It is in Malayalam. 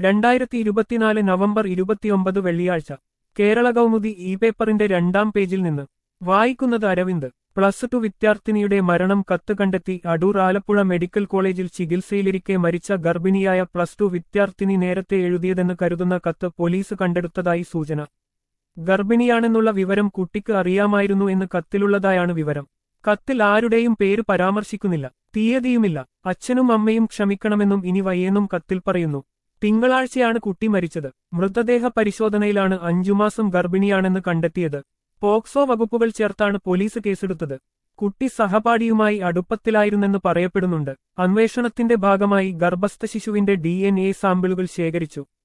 രണ്ടായിരത്തി ഇരുപത്തിനാല് നവംബർ ഇരുപത്തിയൊമ്പത് വെള്ളിയാഴ്ച കേരള കൗമുദി ഇ പേപ്പറിന്റെ രണ്ടാം പേജിൽ നിന്ന് വായിക്കുന്നത് അരവിന്ദ് പ്ലസ് ടു വിദ്യാർത്ഥിനിയുടെ മരണം കത്ത് കണ്ടെത്തി അടൂർ ആലപ്പുഴ മെഡിക്കൽ കോളേജിൽ ചികിത്സയിലിരിക്കെ മരിച്ച ഗർഭിണിയായ പ്ലസ് ടു വിദ്യാർത്ഥിനി നേരത്തെ എഴുതിയതെന്ന് കരുതുന്ന കത്ത് പോലീസ് കണ്ടെടുത്തതായി സൂചന ഗർഭിണിയാണെന്നുള്ള വിവരം കുട്ടിക്ക് അറിയാമായിരുന്നു എന്ന് കത്തിലുള്ളതായാണ് വിവരം കത്തിൽ ആരുടെയും പേര് പരാമർശിക്കുന്നില്ല തീയതിയുമില്ല അച്ഛനും അമ്മയും ക്ഷമിക്കണമെന്നും ഇനി വയ്യെന്നും കത്തിൽ പറയുന്നു തിങ്കളാഴ്ചയാണ് കുട്ടി മരിച്ചത് മൃതദേഹ പരിശോധനയിലാണ് അഞ്ചുമാസം ഗർഭിണിയാണെന്ന് കണ്ടെത്തിയത് പോക്സോ വകുപ്പുകൾ ചേർത്താണ് പോലീസ് കേസെടുത്തത് കുട്ടി സഹപാഠിയുമായി അടുപ്പത്തിലായിരുന്നെന്ന് പറയപ്പെടുന്നുണ്ട് അന്വേഷണത്തിന്റെ ഭാഗമായി ഗർഭസ്ഥ ശിശുവിന്റെ ഡി സാമ്പിളുകൾ ശേഖരിച്ചു